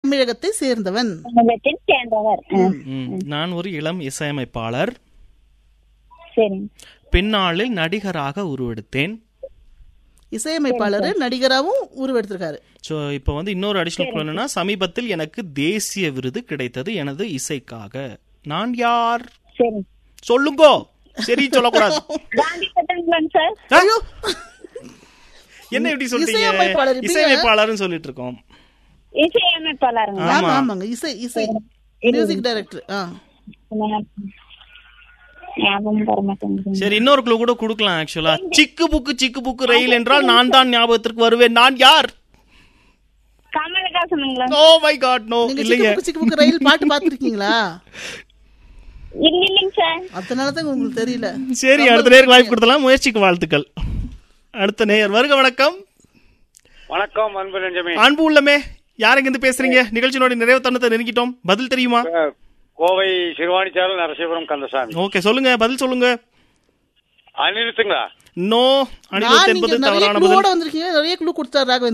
தமிழகத்தை சேர்ந்தவன் தமிழகத்தில் சேர்ந்தவர் ஆ, ம், நான் ஒரு இளம் இசையமைப்பாளர் சரிங்க பின்னாளில் நடிகராக உருவெடுத்தேன் இசையமைப்பாளர் நடிகராவும் உருவெடுத்திருக்காரு ஸோ இப்போ வந்து இன்னொரு அடிஷனல் என்னன்னா சமீபத்தில் எனக்கு தேசிய விருது கிடைத்தது எனது இசைக்காக நான் யார் சரி சொல்லுங்கோ சரி சொல்லக்கூடாது காந்தி பட்டன்களாங்க சார் ஆ? ஐயோ என்ன இப்படி சொல்றீங்க இசையமைப்பாளர் இப்படியா? இசையமைப்பாளர்னு சொல்லிட்டு இருக்கோம் இசையமைப்பாளருங்க ஆமா. ஆமா ஆமாங்க இசை இசை மியூசிக் டைரக்டர் ஆ ஞாபகம் வர மாட்டேங்குது சரி இன்னொரு க்ளூ கூட கொடுக்கலாம் ஆக்சுவலா சிக்கு புக்கு சிக்கு புக்கு ரயில் என்றால் நான் தான் ஞாபகத்திற்கு வருவேன் நான் யார் கமலஹாசனுங்களா ஓ மை காட் நோ நீங்க சிக்கு இல்லைங்க புக்கு சிக்கு புக்கு ரயில் பாட்டு பாத்திருக்கீங்களா இல்ல இல்லைங்க சார் அதனால தான் உங்களுக்கு தெரியல சரி அடுத்த நேருக்கு வாய்ப்பு கொடுத்தலாம் முயற்சிக்கு வாழ்த்துக்கள் அடுத்த நேயர் வருக வணக்கம் வணக்கம் அன்பு நெஞ்சமே அன்பு உள்ளமே யாருங்க இருந்து பேசுறீங்க நிகழ்ச்சியோட நிறைவு தருணத்தை நெருங்கிட்டோம் பதில் தெரியுமா அஹ், கோவை சிறுவாணிச்சாரல் நரசிபுரம் கந்தசாமி ஓகே சொல்லுங்க பதில் சொல்லுங்க அனிருத்துங்களா நோ நான் அனிருத் நீங்க என்பது நிறைய தவறான க்ளூவோட பதில் வந்திருக்கீங்க நிறைய க்ளூ கொடுத்தாரு ராகவேந்திரன்